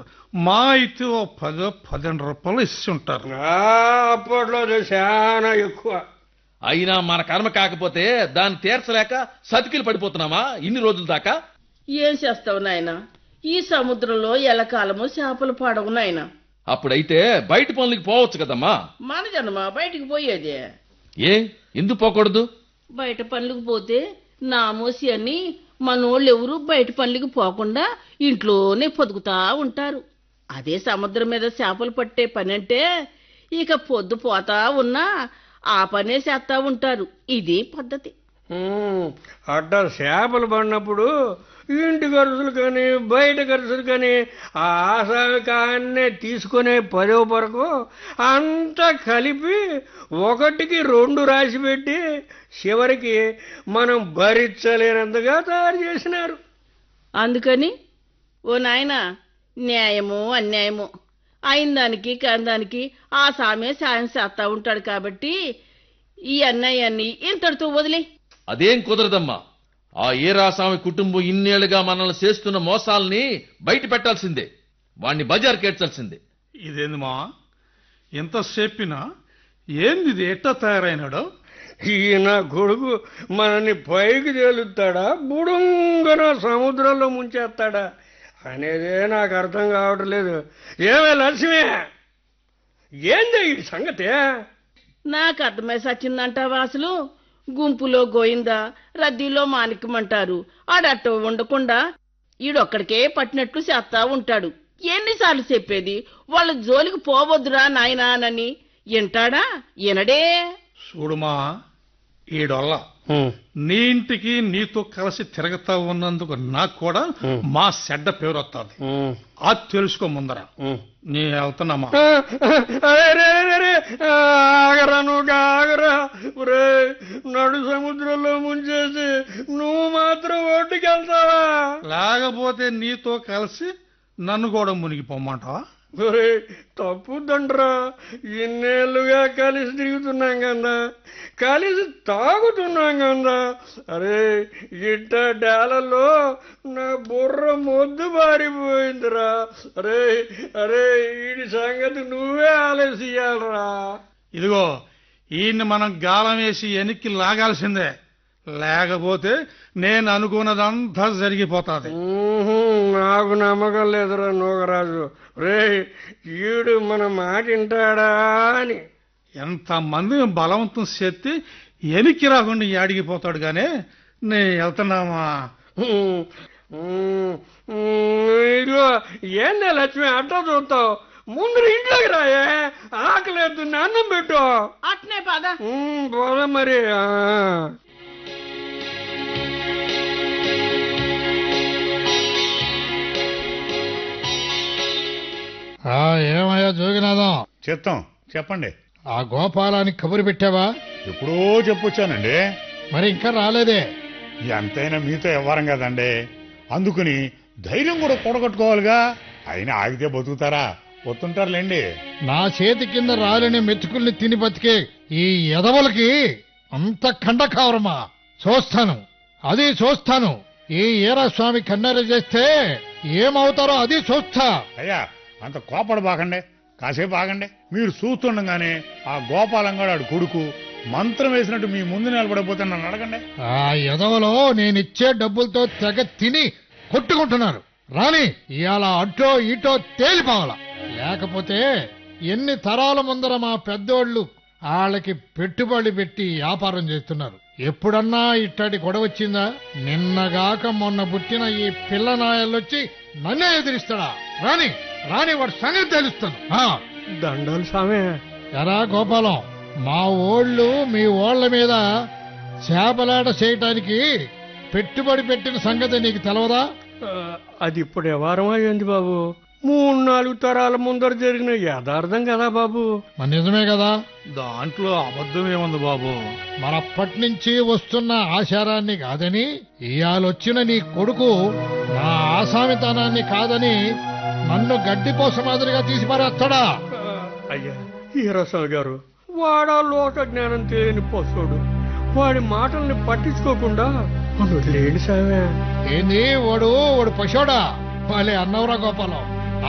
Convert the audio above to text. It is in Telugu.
మా అయితే ఓ పదో పదిహేను రూపాయలు ఇచ్చి ఉంటారు ఆ, అప్పట్లో అది చాలా ఎక్కువ అయినా మన కర్మ కాకపోతే దాన్ని తీర్చలేక సతికిలు పడిపోతున్నామా ఇన్ని రోజుల దాకా ఏం చేస్తావు నాయనా ఈ సముద్రంలో ఎలకాలము చేపలు పడవు నాయనా అప్పుడైతే బయట పనులకి పోవచ్చు కదమ్మా మన జన్మ బయటికి పోయేదే ఏ ఎందుకు పోకూడదు బయట పనులకు పోతే నామోసి అని మనోళ్ళు ఎవరు బయట పనులకు పోకుండా ఇంట్లోనే పొదుగుతా ఉంటారు అదే సముద్రం మీద చేపలు పట్టే పని అంటే ఇక పొద్దు పోతా ఉన్నా ఆ పనే చేస్తా ఉంటారు ఇది పద్ధతి ఉమ్, అట్టా చేపలు పడినప్పుడు ఇంటి ఖర్చులు కానీ బయట ఖర్చులు కానీ ఆ ఆసామి కాన్నే తీసుకునే పదో వరకు అంతా కలిపి ఒకటికి రెండు రాసి పెట్టి చివరికి మనం భరించలేనంతగా తయారు చేసినారు అందుకని ఓ నాయన న్యాయము అన్యాయము అయిన దానికి కాని దానికి ఆ సామే సాయం చేస్తా ఉంటాడు కాబట్టి ఈ అన్నయ్యాన్ని ఇంతటితో వదిలే అదేం కుదరదమ్మా ఆ ఏరాస్వామి కుటుంబం ఇన్నేళ్లుగా మనల్ని చేస్తున్న మోసాల్ని బయట పెట్టాల్సిందే వాణ్ణి బజార్ కేడ్చాల్సిందే ఇదేంది మా ఎంత చెప్పినా ఏంది ఇది ఎట్టా తయారైనాడు ఈయన కొడుకు మనల్ని పైకి తేలుతాడా బుడుంగన సముద్రంలో ముంచేస్తాడా అనేదే నాకు అర్థం కావట్లేదు ఏమే లక్ష్మి ఏంది ఈ సంగతి నాకు అర్థమై సచ్చిందంటావా అసలు గుంపులో గోయిందా రద్దీలో మాణిక్యమంటారు ఆడట్ట ఉండకుండా ఈడొక్కడికే పట్టినట్లు చేస్తా ఉంటాడు ఎన్నిసార్లు చెప్పేది వాళ్ళ జోలికి పోవద్దురా నాయనానని వింటాడా వినడే చూడుమా ఈడొల్ల నీ ఇంటికి నీతో కలిసి తిరగతా ఉన్నందుకు నాకు కూడా మా చెడ్డ పేరు వస్తుంది అది తెలుసుకో ముందర నీ వెళ్తున్నామా ఆగరా నువ్వు ఆగరా ఒరే నడు సముద్రంలో ముంచేసి నువ్వు మాత్రం ఒడ్డుకెళ్తావా లేకపోతే నీతో కలిసి నన్ను కూడా మునిగిపోమంటావా ఒరే తప్పుదండ్రా ఇన్నేళ్లుగా కలిసి తిరుగుతున్నాం కదా కలిసి తాగుతున్నాం కదా అరే ఇట్ట డాలలో నా బుర్ర మొద్దు బారిపోయిందిరా అరే అరే వీడి సంగతి నువ్వే ఆలోచించాలరా ఇదిగో ఈయన్ని మనం గాలం వేసి వెనక్కి లాగాల్సిందే లేకపోతే నేను అనుకున్నదంతా జరిగిపోతాది ఊహు, నాకు నమ్మకం లేదురా నూగరాజు రే ఈడు మన మాట వింటాడా అని ఎంతమంది బలవంతం చేస్తే ఎనికి రాకుండా ఏడిగిపోతాడు గానీ నేను వెళ్తున్నామా ఉమ్, ఉమ్, ఉమ్, ఇదిగో ఏందే లక్ష్మి అట్ట చూస్తావు ముందు ఇంట్లోకి రాయే ఆకలేదు అన్నం పెట్టు అట్నే పద ఉమ్, పోదా మరి ఆ. ఆ ఏమయ్యా జోగినాథం చిత్తం చెప్పండి ఆ గోపాలానికి కబురు పెట్టావా ఎప్పుడో చెప్పొచ్చానండి మరి ఇంకా రాలేదే ఎంతైనా మీతో వ్యవహారం కదండి అందుకుని ధైర్యం కూడా కూడగట్టుకోవాలిగా అయినా ఆగితే బతుకుతారా వస్తుంటారులేండి నా చేతి కింద రాలిన మెతుకుల్ని తిని బతికే ఈ ఎదవలకి అంత ఖండకావరమా చూస్తాను అది చూస్తాను ఈ ఈరస్వామి కన్నెర చేస్తే ఏమవుతారో అది చూస్తా అయ్యా అంత కోపడ బాకండి కాసేపు ఆగండి మీరు చూస్తుండగానే ఆ గోపాలంగాడు కొడుకు మంత్రం వేసినట్టు మీ ముందు నిలబడకపోతే నన్ను అడగండి ఆ ఎదవలో నేనిచ్చే డబ్బులతో తెగ తిని కొట్టుకుంటున్నారు రాని ఇవాళ అటో ఇటో తేలిపోవాల లేకపోతే ఎన్ని తరాల ముందర మా పెద్దోళ్ళు వాళ్ళకి పెట్టుబడి పెట్టి వ్యాపారం చేస్తున్నారు ఎప్పుడన్నా ఇట్టడి గొడవ వచ్చిందా నిన్నగాక మొన్న పుట్టిన ఈ పిల్ల నాయలొచ్చి నన్నే ఎదిరిస్తాడా రాని రాని వాడి సంగతి తెలుస్తాను ఆ దండాలు సామే ఎరా గోపాలం మా ఓళ్ళు మీ ఓళ్ల మీద చేపలాట చేయటానికి పెట్టుబడి పెట్టిన సంగతి నీకు తెలవదా ఆ, అది ఇప్పుడు వ్యవహారం అయ్యింది బాబు మూడు నాలుగు తరాల ముందర జరిగిన యథార్థం కదా బాబు మరి నిజమే కదా దాంట్లో అబద్ధం ఏముంది బాబు మరప్పటి నుంచి వస్తున్న ఆచారాన్ని కాదని ఇయాలొచ్చిన నీ కొడుకు నా ఆసామితనాన్ని కాదని నన్ను గడ్డిపోస మాదిరిగా తీసి పారేస్తాడా ఆ, అయ్యా హీరసాల్ గారు వాడా లోక జ్ఞానం తెలియని పశువుడు వాడి మాటల్ని పట్టించుకోకుండా లేని సామే ఏంది వాడు వాడు పశోడా వాళ్ళే అన్నవరా గోపాలం